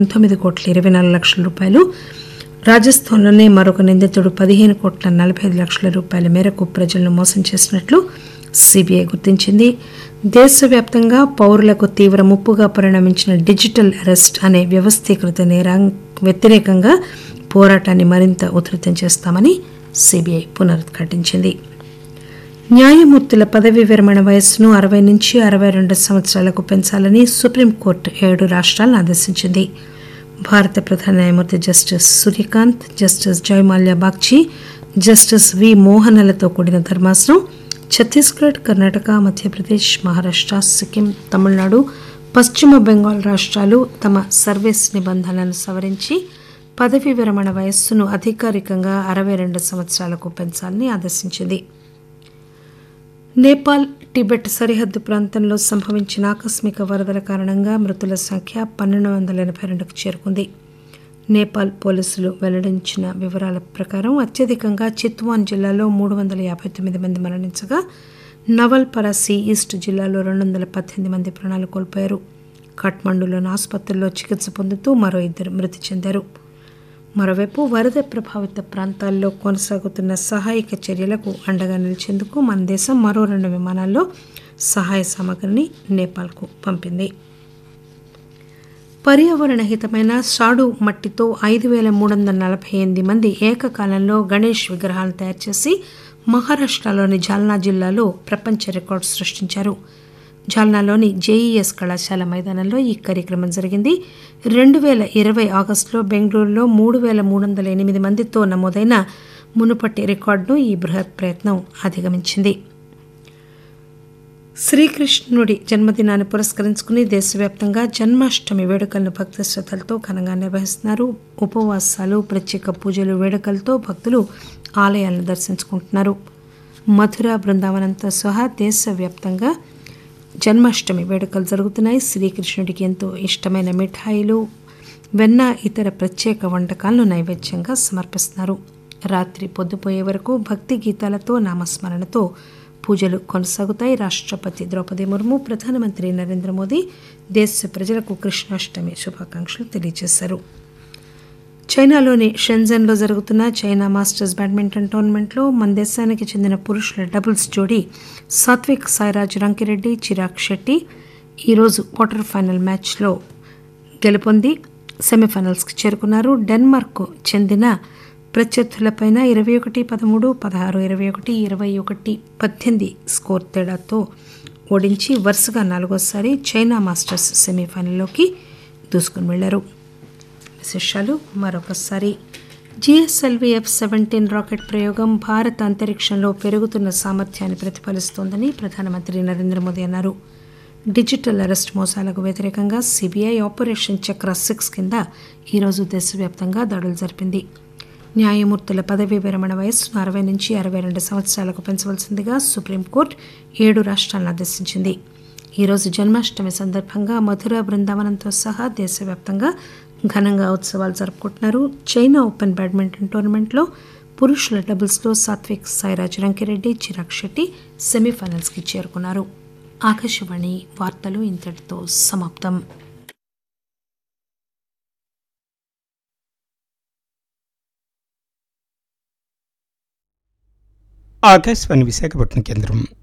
పంతొమ్మిది కోట్ల ఇరవై నాలుగు లక్షల రూపాయలు రాజస్థాన్లోనే మరొక నిందితుడు పదిహేను కోట్ల నలభై ఐదు లక్షల రూపాయల మేరకు ప్రజలను మోసం చేసినట్లు సిబిఐ గుర్తించింది దేశవ్యాప్తంగా పౌరులకు తీవ్ర ముప్పుగా పరిణమించిన డిజిటల్ అరెస్ట్ అనే వ్యవస్థీకృత నేరా వ్యతిరేకంగా పోరాటాన్ని మరింత ఉధృతం చేస్తామని సిబిఐ పునరుద్ఘాటించింది న్యాయమూర్తుల పదవీ విరమణ వయస్సును అరవై నుంచి అరవై రెండు సంవత్సరాలకు పెంచాలని సుప్రీంకోర్టు ఏడు రాష్ట్రాలను ఆదేశించింది భారత ప్రధాన న్యాయమూర్తి justice Suryakant justice Joymalya Bagchi justice V మోహనలతో కూడిన ధర్మాసనం ఛత్తీస్గఢ్ కర్ణాటక మధ్యప్రదేశ్ మహారాష్ట్ర సిక్కిం తమిళనాడు పశ్చిమ బెంగాల్ రాష్ట్రాలు తమ సర్వీస్ నిబంధనలను సవరించి పదవీ విరమణ వయస్సును అధికారికంగా అరవై రెండు సంవత్సరాలకు పెంచాలని ఆదేశించింది నేపాల్ టిబెట్ సరిహద్దు ప్రాంతంలో సంభవించిన ఆకస్మిక వరదల కారణంగా మృతుల సంఖ్య పన్నెండు వందల ఎనభై రెండుకు చేరుకుంది నేపాల్ పోలీసులు వెల్లడించిన వివరాల ప్రకారం అత్యధికంగా చిత్వాన్ జిల్లాలో మూడు వందల యాభై తొమ్మిది మంది మరణించగా నవల్ పరాసి ఈస్ట్ జిల్లాలో రెండు వందల పద్దెనిమిది మంది ప్రాణాలు కోల్పోయారు కాఠ్మండూలోని ఆసుపత్రుల్లో చికిత్స పొందుతూ మరో ఇద్దరు మృతి చెందారు మరోవైపు వరద ప్రభావిత ప్రాంతాల్లో కొనసాగుతున్న సహాయక చర్యలకు అండగా నిలిచేందుకు మన దేశం మరో రెండు విమానాల్లో సహాయ సామగ్రిని నేపాల్కు పంపింది పర్యావరణ హితమైన సాడు మట్టితో ఐదు వేల మూడు వందల నలభై ఎనిమిది మంది ఏకకాలంలో గణేష్ విగ్రహాలను తయారు చేసి మహారాష్ట్రలోని జాల్నా జిల్లాలో ప్రపంచ రికార్డు సృష్టించారు జాల్నాలోని జేఈఎస్ కళాశాల మైదానంలో ఈ కార్యక్రమం జరిగింది రెండు వేల ఇరవై ఆగస్టులో బెంగళూరులో మూడు వేల మూడు వందల ఎనిమిది మందితో నమోదైన మునుపటి రికార్డును ఈ బృహత్ ప్రయత్నం అధిగమించింది శ్రీకృష్ణుడి జన్మదినాన్ని పురస్కరించుకుని దేశవ్యాప్తంగా జన్మాష్టమి వేడుకలను భక్తి శ్రద్ధలతో ఘనంగా నిర్వహిస్తున్నారు ఉపవాసాలు ప్రత్యేక పూజలు వేడుకలతో భక్తులు ఆలయాలను దర్శించుకుంటున్నారు మధుర బృందావనంతో సహా దేశవ్యాప్తంగా జన్మాష్టమి వేడుకలు జరుగుతున్నాయి శ్రీకృష్ణుడికి ఎంతో ఇష్టమైన మిఠాయిలు వెన్న ఇతర ప్రత్యేక వంటకాలను నైవేద్యంగా సమర్పిస్తున్నారు రాత్రి పొద్దుపోయే వరకు భక్తి గీతాలతో నామస్మరణతో పూజలు కొనసాగుతాయి రాష్ట్రపతి ద్రౌపది ముర్ము ప్రధానమంత్రి నరేంద్ర మోదీ దేశ ప్రజలకు కృష్ణాష్టమి శుభాకాంక్షలు తెలియజేశారు చైనాలోని షెంజన్లో జరుగుతున్న చైనా మాస్టర్స్ బ్యాడ్మింటన్ టోర్నమెంట్లో మన దేశానికి చెందిన పురుషుల డబుల్స్ జోడీ సాత్విక్ సాయిరాజ్ రంకిరెడ్డి చిరాగ్ శెట్టి ఈరోజు క్వార్టర్ ఫైనల్ మ్యాచ్లో గెలుపొంది సెమీఫైనల్స్కి చేరుకున్నారు డెన్మార్క్ చెందిన ప్రత్యర్థులపైన ఇరవై ఒకటి పదమూడు పదహారు ఇరవై ఒకటి ఇరవై ఒకటి పద్దెనిమిది స్కోర్ తేడాతో ఓడించి వరుసగా నాలుగోసారి చైనా మాస్టర్స్ సెమీఫైనల్లోకి దూసుకుని వెళ్లారు విశేషాలు మరొకసారి జిఎస్ఎల్వి ఎఫ్ సెవెంటీన్ రాకెట్ ప్రయోగం భారత అంతరిక్షంలో పెరుగుతున్న సామర్థ్యాన్ని ప్రతిఫలిస్తోందని ప్రధానమంత్రి నరేంద్ర మోదీ అన్నారు డిజిటల్ అరెస్ట్ మోసాలకు వ్యతిరేకంగా సిబిఐ ఆపరేషన్ చక్ర సిక్స్ కింద ఈరోజు దేశవ్యాప్తంగా దాడులు జరిపింది న్యాయమూర్తుల పదవీ విరమణ వయస్సును అరవై నుంచి అరవై రెండు సంవత్సరాలకు పెంచవలసిందిగా సుప్రీంకోర్టు ఏడు రాష్ట్రాలను ఆదేశించింది ఈరోజు జన్మాష్టమి సందర్భంగా మధుర బృందావనంతో సహా దేశవ్యాప్తంగా ఘనంగా ఉత్సవాలు జరుపుకుంటున్నారు చైనా ఓపెన్ బ్యాడ్మింటన్ టోర్నమెంట్లో పురుషుల డబుల్స్లో సాత్విక్ సాయిరాజ్ రంకిరెడ్డి చిరాగ్ శెట్టి సెమీఫైనల్స్కి చేరుకున్నారు ఆకాశవాణి వార్తలు ఇంతటితో సమాప్తం ఆకాశవాణి విశాఖపట్నం కేంద్రం